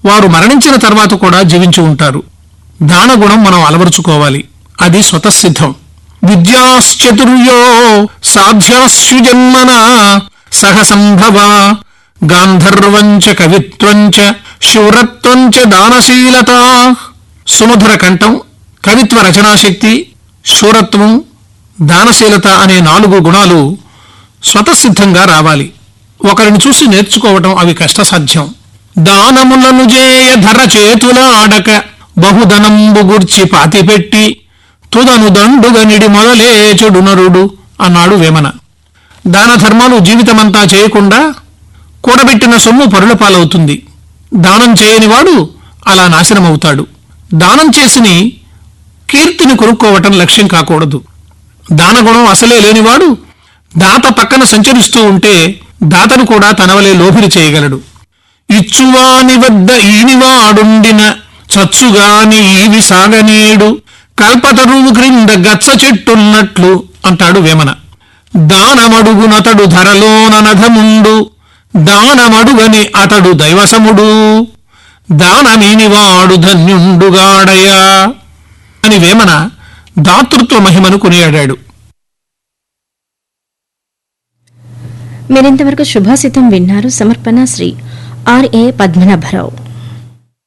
వారు మరణించిన తర్వాత కూడా జీవించి ఉంటారు దానగుణం మనం అలవరుచుకోవాలి అది స్వతసిద్ధం విద్యాశ్చతుర్యో సాధ్యాస్యు జన్మన సహ సంభవ గాంధర్వంచ కవిత్వంచ శూరత్వంచ దానశీలత సుమధుర కంఠం కవిత్వ రచనాశక్తి శూరత్వం దానశీలత అనే నాలుగు గుణాలు స్వతసిద్ధంగా రావాలి ఒకరిని చూసి నేర్చుకోవటం అవి కష్టసాధ్యం దానములను జేయ ధర చేతుల ఆడక బహుధనంబు గుర్చి పాతిపెట్టి తుదను దండుగనిడి మొదలే చెడు నరుడు అన్నాడు వేమన దాన ధర్మాలు జీవితమంతా చేయకుండా కూడబెట్టిన సొమ్ము పరుల పాలవుతుంది దానం చేయనివాడు అలా నాశనమవుతాడు దానం చేసిని కీర్తిని కొనుక్కోవటం లక్ష్యం కాకూడదు దానగుణం అసలే లేనివాడు దాత పక్కన సంచరిస్తూ ఉంటే దాతను కూడా తనవలే లోపిని చేయగలడు ఇచ్చువాని వద్ద ఈనివాడుండిన చచ్చుగాని ఈవి సాగనేడు కల్పతరువు క్రింద గచ్చ చెట్టున్నట్లు అంటాడు వేమన దానమడుగునతడు ధరలోన నధముండు దానమడుగని అతడు దైవసముడు దానమీనివాడు ధన్యుండుగాడయా అని వేమన దాతృత్వ మహిమను కొనియాడాడు మీరింతవరకు శుభాసితం విన్నారు సమర్పణ శ్రీ ఆర్ఏ పద్మనాభరావు